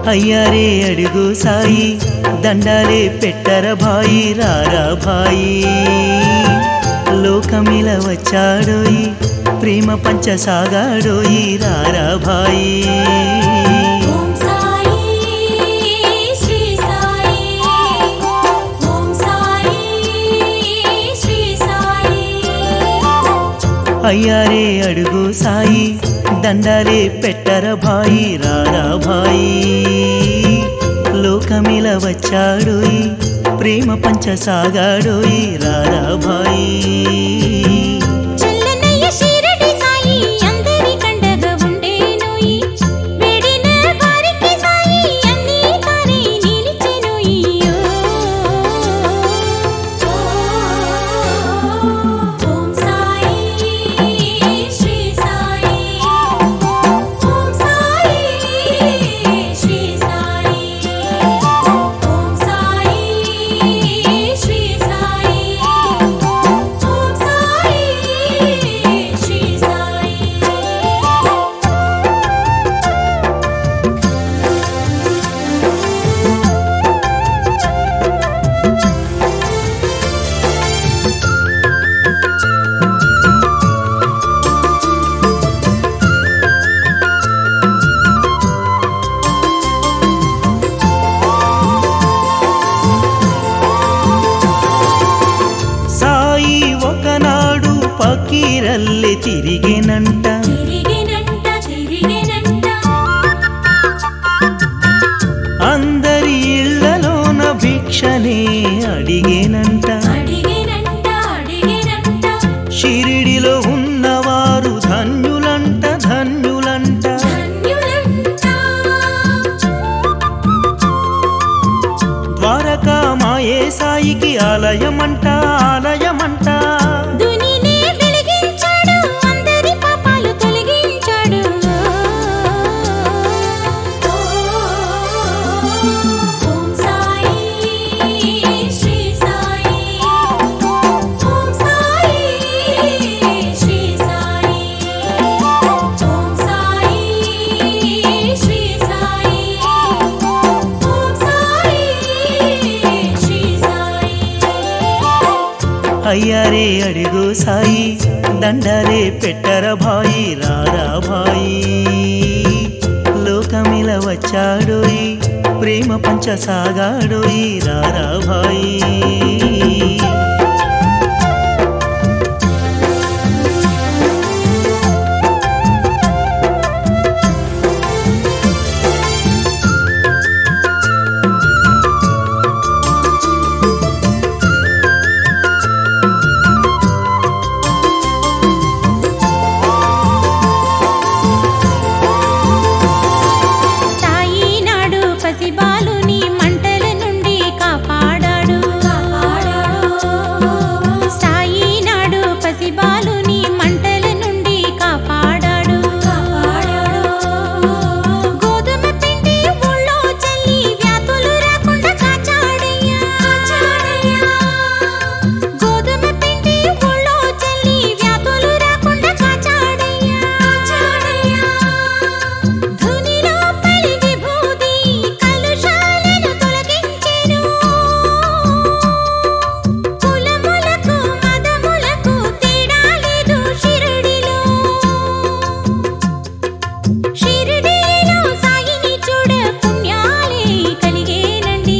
అయ్యారే అడుగు సాయి దండాలే పెట్టర భాయి రారా భాయి లోకమిల వచ్చాడోయి ప్రేమ పంచ సాగాడోయి రారా భాయి ఓం సాయి శ్రీ సాయి ఓం సాయి శ్రీ సాయి అయ్యారే అడుగు సాయి దండాలే పెట్టర భాయి రారా భాయి లోకమిల వచ్చాడోయి ప్రేమ పంచ సాగాడోయి రారా భాయి చల్లనయ్య షిరడి సాయి అందరి కండగా ఉండేనోయి వేడిన వారికి సాయి అన్నీ తానే నిలిచెనోయి ఓం సాయి శ్రీ సాయి ఓం సాయి శ్రీ సాయి ఓం సాయి శ్రీ సాయి ఓం సాయి శ్రీ సాయి సాయి ఒకనాడు పకీరల్లె తిరిగినంట తిరిగినంట తిరిగినంట అందరి ఇళ్లలోన భిక్షనే అడిగేనంట అడిగినంట అడిగినంట షిరిడిలో ఉన్నవారు ధన్యులంట ధన్యులంట ధన్యులంట ద్వారకా మాయే సాయికి ఆలయమంట ఆలయమంట దునినే వెలిగించాడు అందరి పాపాలు తొలగించాడు ఓం సాయి శ్రీ సాయి ఓం సాయి శ్రీ సాయి ఓం సాయి శ్రీ సాయి ఓం సాయి శ్రీ సాయి అయ్యారే అడుగు సాయి దండాలే పెట్టర భాయి రారా భాయి లోకమిల వచ్చాడోయి ప్రేమ పంచ సాగాడోయి రారా భాయి సాయి నాడు పసిబాలుని మంటల నుండి కాపాడాడు సాయి నాడు పసిబాలుని మంటల నుండి కాపాడాడు గోధుమ పిండి ఊళ్ళో చల్లి వ్యాధులు రాకుండా కాచాడయ్యా గోధుమ పిండి ఊళ్ళో చల్లి వ్యాధులు రాకుండా కాచాడయ్యా ధునిలో పలి విభూది కలుషాలను తొలగించెను కులములకు మదములకు తేడా లేదు షిరిడిలో షిరిడిలో సాయిని చూడ పుణ్యాలే కలిగేనండి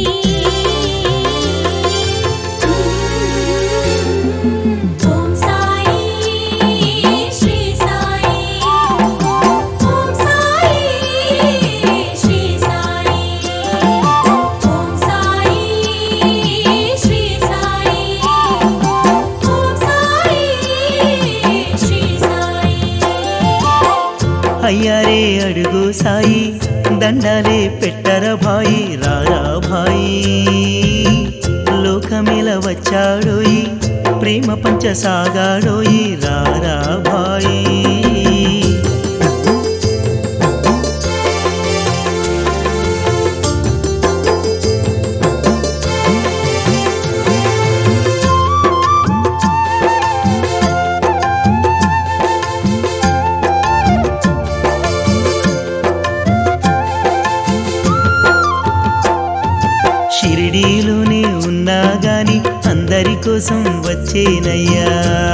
ఓం సాయి శ్రీ సాయి ఓం సాయి శ్రీ సాయి ఓం సాయి శ్రీ సాయి ఓం సాయి శ్రీ సాయి అయ్యారే అడుగు సాయి దండాలే పెట్టర భాయి రారా భాయి లోకమిల వచ్చాడోయి ప్రేమ పంచ సాగాడోయి రారా భాయి షిరిడీలోనే ఉన్నా గాని అందరి కోసం వచ్చేనయ్యా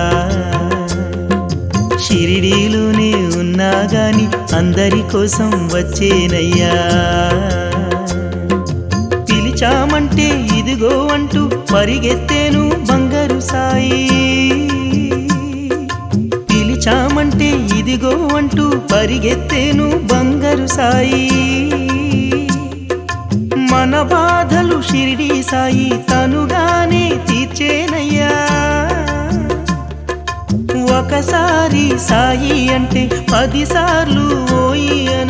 షిరిడీలోనే ఉన్నా గాని అందరి కోసం వచ్చేనయ్యా పిలిచామంటే ఇదిగో అంటూ పరిగెత్తేను బంగారు సాయి పిలిచామంటే ఇదిగో అంటూ పరిగెత్తేను బంగారు సాయి మన బాధలు షిరిడి సాయి తనుగానే తీర్చేనయ్యా ఒకసారి సాయి అంటే పదిసార్లు ఓయి